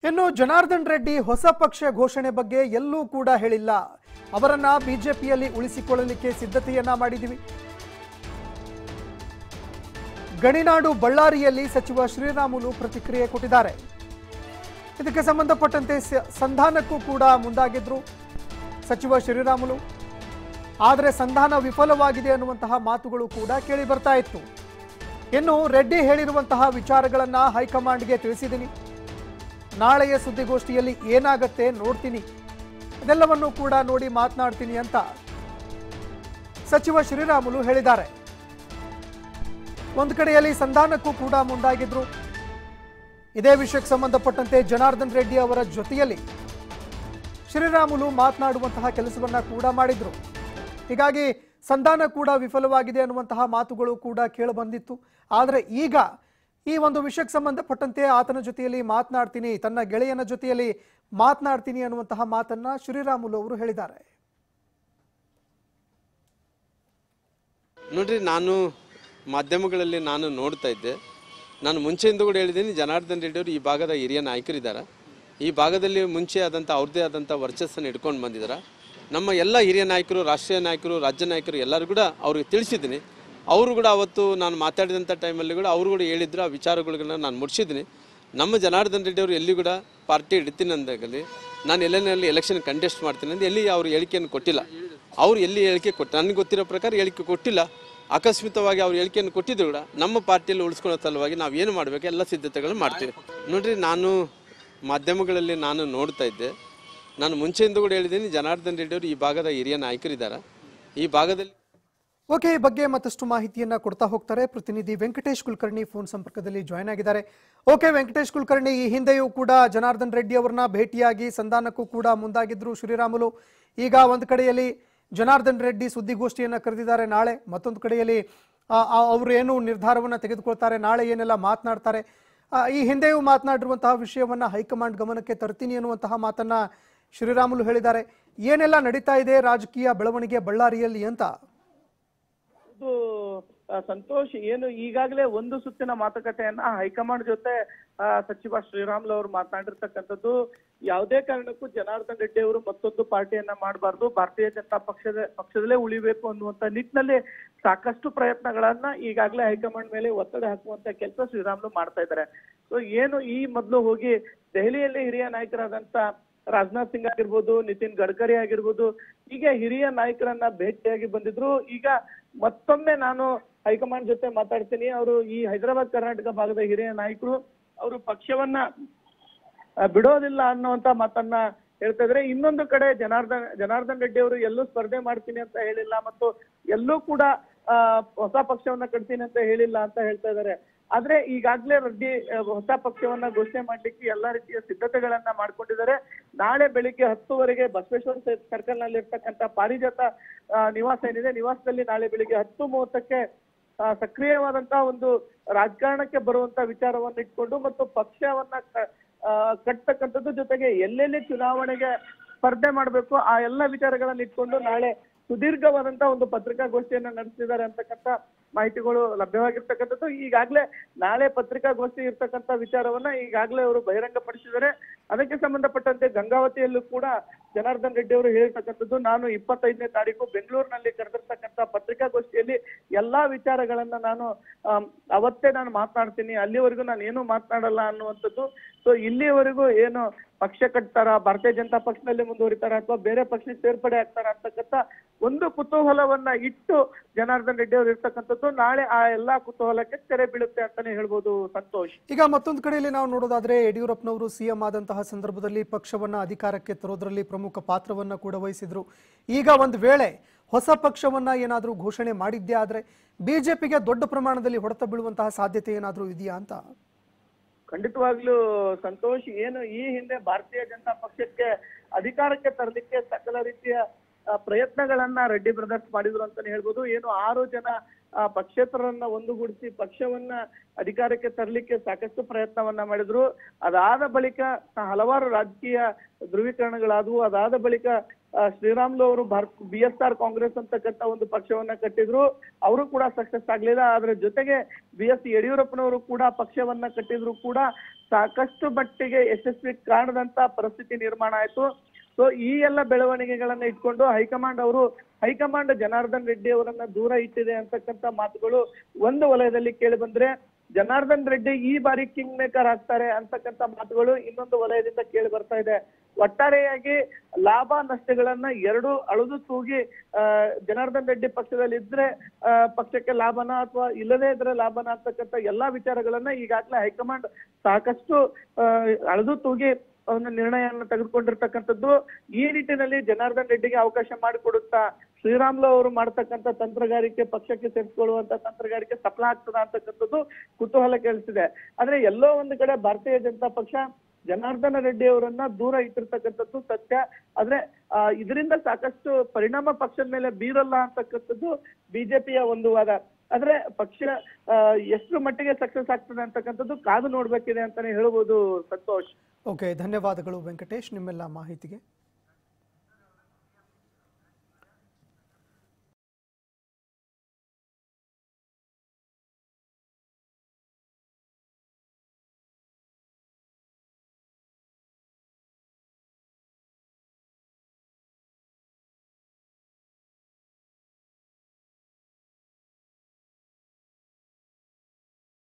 ಇನ್ನು ಜನಾರ್ದನ್ ರೆಡ್ಡಿ ಹೊಸ ಪಕ್ಷ ಘೋಷಣೆ ಬಗ್ಗೆ ಎಲ್ಲೂ ಕೂಡ ಹೇಳಿಲ್ಲ ಅವರನ್ನ ಬಿಜೆಪಿಯಲ್ಲಿ ಉಳಿಸಿಕೊಳ್ಳಲಿಕ್ಕೆ ಸಿದ್ಧತೆಯನ್ನ ಮಾಡಿದ್ದೀವಿ ಗಣಿನಾಡು ಬಳ್ಳಾರಿಯಲ್ಲಿ ಸಚಿವ ಶ್ರೀರಾಮುಲು ಪ್ರತಿಕ್ರಿಯೆ ಕೊಟ್ಟಿದ್ದಾರೆ ಇದಕ್ಕೆ ಸಂಬಂಧಪಟ್ಟಂತೆ ಸ- ಸಂಧಾನಕ್ಕೂ ಕೂಡ ಮುಂದಾಗಿದ್ರು ಸಚಿವ ಶ್ರೀರಾಮುಲು ಆದರೆ ಸಂಧಾನ ವಿಫಲವಾಗಿದೆ ಅನ್ನುವಂತಹ ಮಾತುಗಳು ಕೂಡ ಕೇಳಿ ಬರ್ತಾ ಇತ್ತು ಇನ್ನು ರೆಡ್ಡಿ ಹೇಳಿರುವಂತಹ ವಿಚಾರಗಳನ್ನ ಹೈಕಮಾಂಡ್ಗೆ ತಿಳಿಸಿದ್ದೀನಿ ನಾಳೆಯ ಸುದ್ದಿಗೋಷ್ಠಿಯಲ್ಲಿ ಏನಾಗತ್ತೆ ನೋಡ್ತೀನಿ ಇದೆಲ್ಲವನ್ನು ಕೂಡ ನೋಡಿ ಮಾತನಾಡ್ತೀನಿ ಅಂತ ಸಚಿವ ಶ್ರೀರಾಮುಲು ಹೇಳಿದ್ದಾರೆ ಒಂದು ಕಡೆಯಲ್ಲಿ ಸಂಧಾನಕ್ಕೂ ಕೂಡ ಮುಂದಾಗಿದ್ರು ಇದೇ ವಿಷಯಕ್ಕೆ ಸಂಬಂಧಪಟ್ಟಂತೆ ಜನಾರ್ದನ್ ರೆಡ್ಡಿ ಅವರ ಜೊತೆಯಲ್ಲಿ ಶ್ರೀರಾಮುಲು ಮಾತನಾಡುವಂತಹ ಕೆಲಸವನ್ನ ಕೂಡ ಮಾಡಿದ್ರು ಹೀಗಾಗಿ ಸಂಧಾನ ಕೂಡ ವಿಫಲವಾಗಿದೆ ಅನ್ನುವಂತಹ ಮಾತುಗಳು ಕೂಡ ಕೇಳಿಬಂದಿತ್ತು ಆದರೆ ಈಗ ಈ ಒಂದು ವಿಷಯಕ್ಕೆ ಸಂಬಂಧಪಟ್ಟಂತೆ ಆತನ ಜೊತೆಯಲ್ಲಿ ಮಾತನಾಡ್ತೀನಿ ತನ್ನ ಗೆಳೆಯನ ಜೊತೆಯಲ್ಲಿ ಮಾತನಾಡ್ತೀನಿ ಅನ್ನುವಂತಹ ಮಾತನ್ನ ಶ್ರೀರಾಮುಲು ಅವರು ಹೇಳಿದ್ದಾರೆ ನೋಡ್ರಿ ನಾನು ಮಾಧ್ಯಮಗಳಲ್ಲಿ ನಾನು ನೋಡ್ತಾ ಇದ್ದೆ ನಾನು ಮುಂಚೆಯಿಂದ ಕೂಡ ಹೇಳಿದ್ದೀನಿ ಜನಾರ್ದನ್ ರೆಡ್ಡಿ ಅವರು ಈ ಭಾಗದ ಹಿರಿಯ ನಾಯಕರಿದ್ದಾರೆ ಈ ಭಾಗದಲ್ಲಿ ಮುಂಚೆ ಆದಂಥ ಅವ್ರದ್ದೇ ಆದಂಥ ವರ್ಚಸ್ಸನ್ನು ಇಟ್ಕೊಂಡು ಬಂದಿದ್ದಾರೆ ನಮ್ಮ ಎಲ್ಲ ಹಿರಿಯ ನಾಯಕರು ರಾಷ್ಟ್ರೀಯ ನಾಯಕರು ರಾಜ್ಯ ನಾಯಕರು ಎಲ್ಲರೂ ಕೂಡ ಅವ್ರಿಗೆ ತಿಳಿಸಿದ್ದೀನಿ ಅವರು ಕೂಡ ಅವತ್ತು ನಾನು ಮಾತಾಡಿದಂಥ ಟೈಮಲ್ಲಿ ಕೂಡ ಅವರು ಕೂಡ ಹೇಳಿದ್ರು ಆ ವಿಚಾರಗಳನ್ನ ನಾನು ಮುಡಿಸಿದ್ದೀನಿ ನಮ್ಮ ಜನಾರ್ದನ್ ರೆಡ್ಡಿ ಅವರು ಎಲ್ಲಿ ಕೂಡ ಪಾರ್ಟಿ ಇಡ್ತೀನಿ ಅಂದಾಗಲಿ ನಾನು ಎಲ್ಲೆಲ್ಲಿ ಎಲೆಕ್ಷನ್ ಕಂಟೆಸ್ಟ್ ಮಾಡ್ತೀನಿ ಅಂತ ಎಲ್ಲಿ ಅವರು ಹೇಳಿಕೆಯನ್ನು ಕೊಟ್ಟಿಲ್ಲ ಅವ್ರು ಎಲ್ಲಿ ಹೇಳಿಕೆ ಕೊಟ್ಟು ನನಗೆ ಗೊತ್ತಿರೋ ಪ್ರಕಾರ ಹೇಳಿಕೆ ಕೊಟ್ಟಿಲ್ಲ ಆಕಸ್ಮಿಕವಾಗಿ ಅವ್ರು ಹೇಳಿಕೆಯನ್ನು ಕೊಟ್ಟಿದ್ರು ಕೂಡ ನಮ್ಮ ಪಾರ್ಟಿಯಲ್ಲಿ ಉಳಿಸ್ಕೊಳ್ಳೋ ಸಲುವಾಗಿ ನಾವು ಏನು ಮಾಡಬೇಕು ಎಲ್ಲ ಸಿದ್ಧತೆಗಳನ್ನು ಮಾಡ್ತೀವಿ ನೋಡ್ರಿ ನಾನು ಮಾಧ್ಯಮಗಳಲ್ಲಿ ನಾನು ನೋಡ್ತಾ ಇದ್ದೆ ನಾನು ಮುಂಚೆಯಿಂದ ಕೂಡ ಹೇಳಿದ್ದೀನಿ ಜನಾರ್ದನ್ ರೆಡ್ಡಿ ಅವರು ಈ ಭಾಗದ ಹಿರಿಯ ನಾಯಕರಿದ್ದಾರೆ ಈ ಭಾಗದಲ್ಲಿ ಓಕೆ ಈ ಬಗ್ಗೆ ಮತ್ತಷ್ಟು ಮಾಹಿತಿಯನ್ನ ಕೊಡ್ತಾ ಹೋಗ್ತಾರೆ ಪ್ರತಿನಿಧಿ ವೆಂಕಟೇಶ್ ಕುಲಕರ್ಣಿ ಫೋನ್ ಸಂಪರ್ಕದಲ್ಲಿ ಜಾಯ್ನ್ ಆಗಿದ್ದಾರೆ ಓಕೆ ವೆಂಕಟೇಶ್ ಕುಲಕರ್ಣಿ ಈ ಹಿಂದೆಯೂ ಕೂಡ ಜನಾರ್ದನ್ ರೆಡ್ಡಿ ಅವರನ್ನ ಭೇಟಿಯಾಗಿ ಸಂಧಾನಕ್ಕೂ ಕೂಡ ಮುಂದಾಗಿದ್ರು ಶ್ರೀರಾಮುಲು ಈಗ ಒಂದು ಕಡೆಯಲ್ಲಿ ಜನಾರ್ದನ್ ರೆಡ್ಡಿ ಸುದ್ದಿಗೋಷ್ಠಿಯನ್ನ ಕರೆದಿದ್ದಾರೆ ನಾಳೆ ಮತ್ತೊಂದು ಕಡೆಯಲ್ಲಿ ಆ, ಆ, ಅವರು ಏನು ನಿರ್ಧಾರವನ್ನ ತೆಗೆದುಕೊಳ್ತಾರೆ ನಾಳೆ ಏನೆಲ್ಲ ಮಾತನಾಡ್ತಾರೆ ಆ, ಈ ಹಿಂದೆಯೂ ಮಾತನಾಡಿರುವಂತಹ ವಿಷಯವನ್ನ ಹೈಕಮಾಂಡ್ ಗಮನಕ್ಕೆ ತರ್ತೀನಿ ಅನ್ನುವಂತಹ ಮಾತನ್ನ ಶ್ರೀರಾಮುಲು ಹೇಳಿದ್ದಾರೆ ಏನೆಲ್ಲ ನಡೀತಾ ಇದೆ ರಾಜಕೀಯ ಬೆಳವಣಿಗೆ ಬಳ್ಳಾರಿಯಲ್ಲಿ ಅಂತ ಇದು ಆ, ಸಂತೋಷ್ ಏನು ಈಗಾಗಲೇ ಒಂದು ಸುತ್ತಿನ ಮಾತುಕತೆಯನ್ನ ಹೈಕಮಾಂಡ್ ಜೊತೆ ಆ, ಸಚಿವ ಶ್ರೀರಾಮ್ಲು ಅವರು ಮಾತನಾಡಿರ್ತಕ್ಕಂಥದ್ದು ಯಾವುದೇ ಕಾರಣಕ್ಕೂ ಜನಾರ್ದನ್ ರೆಡ್ಡಿ ಅವರು ಮತ್ತೊಂದು ಪಾರ್ಟಿಯನ್ನ ಮಾಡಬಾರ್ದು ಭಾರತೀಯ ಜನತಾ ಪಕ್ಷದ ಪಕ್ಷದಲ್ಲೇ ಉಳಿಬೇಕು ಅನ್ನುವಂತ ನಿಟ್ಟಿನಲ್ಲಿ ಸಾಕಷ್ಟು ಪ್ರಯತ್ನಗಳನ್ನ ಈಗಾಗಲೇ ಹೈಕಮಾಂಡ್ ಮೇಲೆ ಒತ್ತಡ ಹಾಕುವಂತ ಕೆಲಸ ಶ್ರೀರಾಮ್ಲು ಮಾಡ್ತಾ ಇದ್ದಾರೆ ಸೊ ಏನು ಈ ಮೊದಲು ಹೋಗಿ ದೆಹಲಿಯಲ್ಲಿ ಹಿರಿಯ ನಾಯಕರಾದಂತ ರಾಜನಾಥ್ ಸಿಂಗ್ ಆಗಿರ್ಬೋದು ನಿತಿನ್ ಗಡ್ಕರಿ ಆಗಿರ್ಬೋದು ಹೀಗೆ ಹಿರಿಯ ನಾಯಕರನ್ನ ಭೇಟಿಯಾಗಿ ಬಂದಿದ್ರು ಈಗ ಮತ್ತೊಮ್ಮೆ ನಾನು ಹೈಕಮಾಂಡ್ ಜೊತೆ ಮಾತಾಡ್ತೀನಿ ಅವರು ಈ ಹೈದರಾಬಾದ್ ಕರ್ನಾಟಕ ಭಾಗದ ಹಿರಿಯ ನಾಯಕರು ಅವರು ಪಕ್ಷವನ್ನ ಆ, ಬಿಡೋದಿಲ್ಲ ಅನ್ನುವಂತ ಮಾತನ್ನ ಹೇಳ್ತಾ ಇದ್ರೆ ಇನ್ನೊಂದು ಕಡೆ ಜನಾರ್ದನ್ ಜನಾರ್ದನ್ ರೆಡ್ಡಿ ಅವರು ಎಲ್ಲೂ ಸ್ಪರ್ಧೆ ಮಾಡ್ತೀನಿ ಅಂತ ಹೇಳಿಲ್ಲ ಮತ್ತು ಎಲ್ಲೂ ಕೂಡ ಆ, ಹೊಸ ಪಕ್ಷವನ್ನ ಕಟ್ತೀನಿ ಅಂತ ಹೇಳಿಲ್ಲ ಅಂತ ಹೇಳ್ತಾ ಇದ್ದಾರೆ ಆದ್ರೆ ಈಗಾಗ್ಲೇ ರೆಡ್ಡಿ ಆ, ಹೊಸ ಪಕ್ಷವನ್ನ ಘೋಷಣೆ ಮಾಡ್ಲಿಕ್ಕೆ ಎಲ್ಲಾ ರೀತಿಯ ಸಿದ್ಧತೆಗಳನ್ನ ಮಾಡ್ಕೊಂಡಿದ್ದಾರೆ ನಾಳೆ ಬೆಳಿಗ್ಗೆ ಹತ್ತುವರೆಗೆ ಬಸವೇಶ್ವರ ಸರ್ಕಲ್ ನಲ್ಲಿ ಇರ್ತಕ್ಕಂಥ ಪಾರಿಜಾತ ಆ, ನಿವಾಸ ಏನಿದೆ ನಿವಾಸದಲ್ಲಿ ನಾಳೆ ಬೆಳಿಗ್ಗೆ ಹತ್ತು ಮೂವತ್ತಕ್ಕೆ ಆ, ಸಕ್ರಿಯವಾದಂತಹ ಒಂದು ರಾಜಕಾರಣಕ್ಕೆ ಬರುವಂತ ವಿಚಾರವನ್ನ ಇಟ್ಕೊಂಡು ಮತ್ತು ಪಕ್ಷವನ್ನ ಕ- ಆ, ಕಟ್ತಕ್ಕಂಥದ್ದು ಜೊತೆಗೆ ಎಲ್ಲೆಲ್ಲಿ ಚುನಾವಣೆಗೆ ಸ್ಪರ್ಧೆ ಮಾಡಬೇಕು ಆ ಎಲ್ಲ ವಿಚಾರಗಳನ್ನ ಇಟ್ಕೊಂಡು ನಾಳೆ ಸುದೀರ್ಘವಾದಂತ ಒಂದು ಪತ್ರಿಕಾಗೋಷ್ಠಿಯನ್ನ ನಡೆಸಿದ್ದಾರೆ ಅಂತಕ್ಕಂಥ ಮಾಹಿತಿಗಳು ಲಭ್ಯವಾಗಿರ್ತಕ್ಕಂಥದ್ದು ಈಗಾಗಲೇ ನಾಳೆ ಪತ್ರಿಕಾಗೋಷ್ಠಿ ಇರ್ತಕ್ಕಂಥ ವಿಚಾರವನ್ನ ಈಗಾಗಲೇ ಅವರು ಬಹಿರಂಗಪಡಿಸಿದ್ದಾರೆ ಅದಕ್ಕೆ ಸಂಬಂಧಪಟ್ಟಂತೆ ಗಂಗಾವತಿಯಲ್ಲೂ ಕೂಡ ಜನಾರ್ದನ್ ರೆಡ್ಡಿ ಅವರು ಹೇಳಿರ್ತಕ್ಕಂಥದ್ದು ನಾನು ಇಪ್ಪತ್ತೈದನೇ ತಾರೀಕು ಬೆಂಗಳೂರಿನಲ್ಲಿ ಕರೆದಿರ್ತಕ್ಕಂಥ ಪತ್ರಿಕಾಗೋಷ್ಠಿಯಲ್ಲಿ ಎಲ್ಲಾ ವಿಚಾರಗಳನ್ನ ನಾನು ಆಮ್, ಅವತ್ತೇ ನಾನು ಮಾತನಾಡ್ತೀನಿ ಅಲ್ಲಿವರೆಗೂ ನಾನು ಏನು ಮಾತನಾಡಲ್ಲ ಅನ್ನುವಂಥದ್ದು ಸೊ ಇಲ್ಲಿವರೆಗೂ ಏನು ಪಕ್ಷ ಕಟ್ತಾರ ಭಾರತೀಯ ಜನತಾ ಪಕ್ಷದಲ್ಲಿ ಮುಂದುವರಿತಾರ ಅಥವಾ ಬೇರೆ ಪಕ್ಷಕ್ಕೆ ಸೇರ್ಪಡೆ ಆಗ್ತಾರ ಅಂತಕ್ಕಂಥ ಒಂದು ಕುತೂಹಲವನ್ನ ಇಟ್ಟು ಜನಾರ್ದನ್ ರೆಡ್ಡಿ ಅವರು ಇರ್ತಕ್ಕಂಥದ್ದು ನಾಳೆ ಆ ಎಲ್ಲಾ ಕುತೂಹಲಕ್ಕೆ ತೆರೆ ಬೀಳುತ್ತೆ ಅಂತಾನೆ ಹೇಳ್ಬೋದು ಸಂತೋಷ್ ಈಗ ಮತ್ತೊಂದು ಕಡೆಯಲ್ಲಿ ನಾವು ನೋಡೋದಾದ್ರೆ ಯಡಿಯೂರಪ್ಪನವರು ಸಿಎಂ ಆದಂತಹ ಸಂದರ್ಭದಲ್ಲಿ ಪಕ್ಷವನ್ನ ಅಧಿಕಾರಕ್ಕೆ ತರೋದ್ರಲ್ಲಿ ಪ್ರಮುಖ ಪಾತ್ರವನ್ನ ಕೂಡ ವಹಿಸಿದ್ರು ಈಗ ಒಂದು ವೇಳೆ ಹೊಸ ಪಕ್ಷವನ್ನ ಏನಾದರೂ ಘೋಷಣೆ ಮಾಡಿದ್ದೇ ಆದ್ರೆ ಬಿಜೆಪಿಗೆ ದೊಡ್ಡ ಪ್ರಮಾಣದಲ್ಲಿ ಹೊಡೆತ ಬೀಳುವಂತಹ ಸಾಧ್ಯತೆ ಏನಾದರೂ ಇದೆಯಾ ಅಂತ ಖಂಡಿತವಾಗ್ಲೂ ಸಂತೋಷ್ ಏನು ಈ ಹಿಂದೆ ಭಾರತೀಯ ಜನತಾ ಪಕ್ಷಕ್ಕೆ ಅಧಿಕಾರಕ್ಕೆ ತರಲಿಕ್ಕೆ ಸಕಲ ರೀತಿಯ ಆ, ಪ್ರಯತ್ನಗಳನ್ನ ರೆಡ್ಡಿ ಬ್ರದರ್ಸ್ ಮಾಡಿದ್ರು ಅಂತಾನೆ ಹೇಳ್ಬೋದು ಏನು ಆರು ಜನ ಆ, ಪಕ್ಷೇತರರನ್ನ ಒಂದುಗೂಡಿಸಿ ಪಕ್ಷವನ್ನ ಅಧಿಕಾರಕ್ಕೆ ತರಲಿಕ್ಕೆ ಸಾಕಷ್ಟು ಪ್ರಯತ್ನವನ್ನ ಮಾಡಿದ್ರು ಅದಾದ ಬಳಿಕ ಹಲವಾರು ರಾಜಕೀಯ ಧ್ರುವೀಕರಣಗಳಾದವು ಅದಾದ ಬಳಿಕ ಆ, ಶ್ರೀರಾಮ್ಲು ಅವರು Bharat B S R Congress ಅಂತಕ್ಕಂಥ ಒಂದು ಪಕ್ಷವನ್ನ ಕಟ್ಟಿದ್ರು ಅವರು ಕೂಡ ಸಕ್ಸಸ್ ಆಗ್ಲಿಲ್ಲ ಅದ್ರ ಜೊತೆಗೆ ಬಿ ಎಸ್ ಯಡಿಯೂರಪ್ಪನವರು ಕೂಡ ಪಕ್ಷವನ್ನ ಕಟ್ಟಿದ್ರು ಕೂಡ ಸಾಕಷ್ಟು ಮಟ್ಟಿಗೆ ಯಶಸ್ವಿ ಕಾಣದಂತ ಪರಿಸ್ಥಿತಿ ನಿರ್ಮಾಣ ಆಯ್ತು ಸೊ ಈ ಎಲ್ಲ ಬೆಳವಣಿಗೆಗಳನ್ನ ಇಟ್ಕೊಂಡು ಹೈಕಮಾಂಡ್ ಅವರು ಹೈಕಮಾಂಡ್ ಜನಾರ್ದನ್ ರೆಡ್ಡಿ ಅವರನ್ನ ದೂರ ಇಟ್ಟಿದೆ ಅಂತಕ್ಕಂಥ ಮಾತುಗಳು ಒಂದು ವಲಯದಲ್ಲಿ ಕೇಳಿ ಬಂದ್ರೆ ಜನಾರ್ದನ್ ರೆಡ್ಡಿ ಈ ಬಾರಿ ಕಿಂಗ್ ಮೇಕರ್ ಆಗ್ತಾರೆ ಅಂತಕ್ಕಂಥ ಮಾತುಗಳು ಇನ್ನೊಂದು ವಲಯದಿಂದ ಕೇಳಿ ಬರ್ತಾ ಇದೆ ಒಟ್ಟಾರೆಯಾಗಿ ಲಾಭ ನಷ್ಟಗಳನ್ನ ಎರಡು ಅಳುದು ತೂಗಿ ಆ, ಜನಾರ್ದನ್ ರೆಡ್ಡಿ ಪಕ್ಷದಲ್ಲಿ ಇದ್ರೆ ಆ, ಪಕ್ಷಕ್ಕೆ ಲಾಭನ ಅಥವಾ ಇಲ್ಲದೇ ಇದ್ರೆ ಲಾಭನ ಅಂತಕ್ಕಂಥ ಎಲ್ಲಾ ವಿಚಾರಗಳನ್ನ ಈಗಾಗಲೇ ಹೈಕಮಾಂಡ್ ಸಾಕಷ್ಟು ಆ, ಅಳೆದು ತೂಗಿ ಒಂದು ನಿರ್ಣಯವನ್ನು ತೆಗೆದುಕೊಂಡಿರ್ತಕ್ಕಂಥದ್ದು ಈ ನಿಟ್ಟಿನಲ್ಲಿ ಜನಾರ್ದನ್ ರೆಡ್ಡಿಗೆ ಅವಕಾಶ ಮಾಡಿಕೊಡುತ್ತಾ ಶ್ರೀರಾಮ್ಲು ಅವರು ಮಾಡ್ತಕ್ಕಂಥ ತಂತ್ರಗಾರಿಕೆ ಪಕ್ಷಕ್ಕೆ ಸೇರಿಸಿಕೊಳ್ಳುವಂತ ತಂತ್ರಗಾರಿಕೆ ಸಫಲ ಆಗ್ತದ ಅಂತಕ್ಕಂಥದ್ದು ಕುತೂಹಲ ಕೇಳಿಸಿದೆ ಆದ್ರೆ ಎಲ್ಲೋ ಒಂದು ಕಡೆ ಭಾರತೀಯ ಜನತಾ ಪಕ್ಷ ಜನಾರ್ದನ ರೆಡ್ಡಿ ಅವರನ್ನ ದೂರ ಇಟ್ಟಿರ್ತಕ್ಕಂಥದ್ದು ಸತ್ಯ ಆದ್ರೆ ಆ, ಇದರಿಂದ ಸಾಕಷ್ಟು ಪರಿಣಾಮ ಪಕ್ಷದ ಮೇಲೆ ಬೀರಲ್ಲ ಅಂತಕ್ಕಂಥದ್ದು ಬಿಜೆಪಿಯ ಒಂದು ವಾದ ಆದ್ರೆ ಪಕ್ಷ ಆ, ಎಷ್ಟು ಮಟ್ಟಿಗೆ ಸಕ್ಸಸ್ ಆಗ್ತದೆ ಅಂತಕ್ಕಂಥದ್ದು ಕಾದು ನೋಡ್ಬೇಕಿದೆ ಅಂತಾನೆ ಹೇಳ್ಬೋದು ಸಂತೋಷ್ ಓಕೆ ಧನ್ಯವಾದಗಳು ವೆಂಕಟೇಶ್ ನಿಮ್ಮೆಲ್ಲ ಮಾಹಿತಿಗೆ